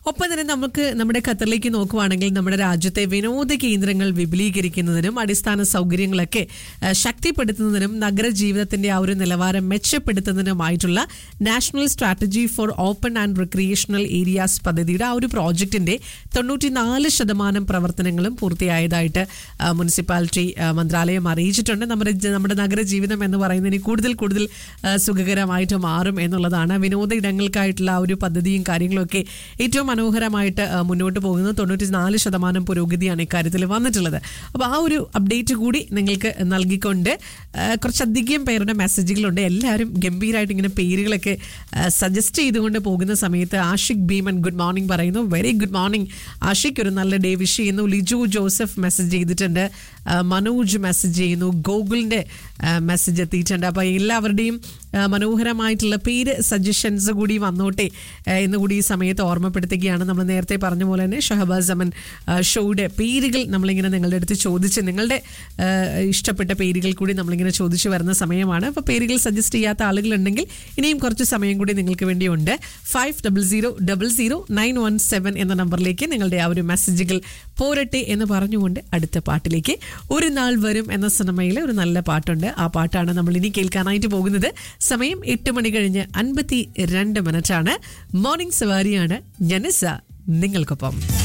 ഒപ്പം തന്നെ നമുക്ക് നമ്മുടെ ഖത്തറിലേക്ക് നോക്കുവാണെങ്കിൽ നമ്മുടെ രാജ്യത്തെ വിനോദ കേന്ദ്രങ്ങൾ വിപുലീകരിക്കുന്നതിനും അടിസ്ഥാന സൗകര്യങ്ങളൊക്കെ ആ, ശക്തിപ്പെടുത്തുന്നതിനും നഗരജീവിതത്തിന്റെ ആ ഒരു നിലവാരം മെച്ചപ്പെടുത്തുന്നതിനുമായിട്ടുള്ള national strategy for open and recreational areas പദ്ധതിയുടെ ആ ഒരു പ്രോജക്റ്റിന്റെ തൊണ്ണൂറ്റിനാല് ശതമാനം പ്രവർത്തനങ്ങളും പൂർത്തിയായതായിട്ട് ആ, മുനിസിപ്പാലിറ്റി ആ, മന്ത്രാലയം അറിയിച്ചിട്ടുണ്ട് നമ്മുടെ ജ- നമ്മുടെ നഗരജീവിതം എന്ന് പറയുന്നതിന് കൂടുതൽ കൂടുതൽ ആ, സുഖകരമായിട്ട് മാറും എന്നുള്ളതാണ് വിനോദ ഇടങ്ങൾക്കായിട്ടുള്ള ആ ഒരു പദ്ധതിയും കാര്യങ്ങളും ഒക്കെ ഏറ്റവും മനോഹരമായിട്ട് ആ, മുന്നോട്ട് പോകുന്നത് തൊണ്ണൂറ്റി നാല് ശതമാനം പുരോഗതിയാണ് ഇക്കാര്യത്തിൽ വന്നിട്ടുള്ളത് അപ്പോൾ ആ ഒരു അപ്ഡേറ്റ് കൂടി നിങ്ങൾക്ക് നൽകിക്കൊണ്ട് ആ, കുറച്ചധികം പേരുടെ മെസ്സേജുകളുണ്ട് എല്ലാവരും ഗംഭീരമായിട്ട് ഇങ്ങനെ പേരുകളൊക്കെ സജസ്റ്റ് ചെയ്തുകൊണ്ട് പോകുന്ന സമയത്ത് ആഷിഖ് ഭീമൻ ഗുഡ് മോർണിംഗ് പറയുന്നു വെരി ഗുഡ് മോർണിംഗ് ആഷിഖ് ഒരു നല്ല ഡേ വിഷ് ചെയ്യുന്നു ലിജു ജോസഫ് മെസ്സേജ് ചെയ്തിട്ടുണ്ട് ആ, മനോജ് മെസ്സേജ് ചെയ്യുന്നു ഗോകുലിൻ്റെ മെസ്സേജ് എത്തിയിട്ടുണ്ട് അപ്പോൾ എല്ലാവരുടെയും ആ, മനോഹരമായിട്ടുള്ള പേര് സജഷൻസ് കൂടി വന്നോട്ടെ ആ, എന്ന് കൂടി ഈ സമയത്ത് ഓർമ്മപ്പെടുത്തുകയാണ് നമ്മൾ നേരത്തെ പറഞ്ഞ പോലെ തന്നെ ഷഹബാസ് അമൻ ആ, ഷോയുടെ പേരുകൾ നമ്മളിങ്ങനെ നിങ്ങളുടെ അടുത്ത് ചോദിച്ച് നിങ്ങളുടെ ആ, ഇഷ്ടപ്പെട്ട പേരുകൾ കൂടി നമ്മളിങ്ങനെ ചോദിച്ചു വരുന്ന സമയമാണ് അപ്പോൾ പേരുകൾ സജസ്റ്റ് ചെയ്യാത്ത ആളുകളുണ്ടെങ്കിൽ ഇനിയും കുറച്ച് സമയം കൂടി നിങ്ങൾക്ക് വേണ്ടിയുണ്ട് five double zero double zero nine one seven എന്ന നമ്പറിലേക്ക് നിങ്ങളുടെ ആ ഒരു മെസ്സേജുകൾ പോരട്ടെ എന്ന് പറഞ്ഞുകൊണ്ട് അടുത്ത പാട്ടിലേക്ക് ഒരു നാൾ വരും എന്ന സിനിമയിലെ ഒരു നല്ല പാട്ടുണ്ട് ആ പാട്ടാണ് നമ്മൾ ഇനി കേൾക്കാനായിട്ട് പോകുന്നത് സമയം എട്ട് മണി കഴിഞ്ഞ് അൻപത്തി രണ്ട് മിനിറ്റാണ് മോർണിംഗ് സവാരിയാണ് ജനസ നിങ്ങൾക്കൊപ്പം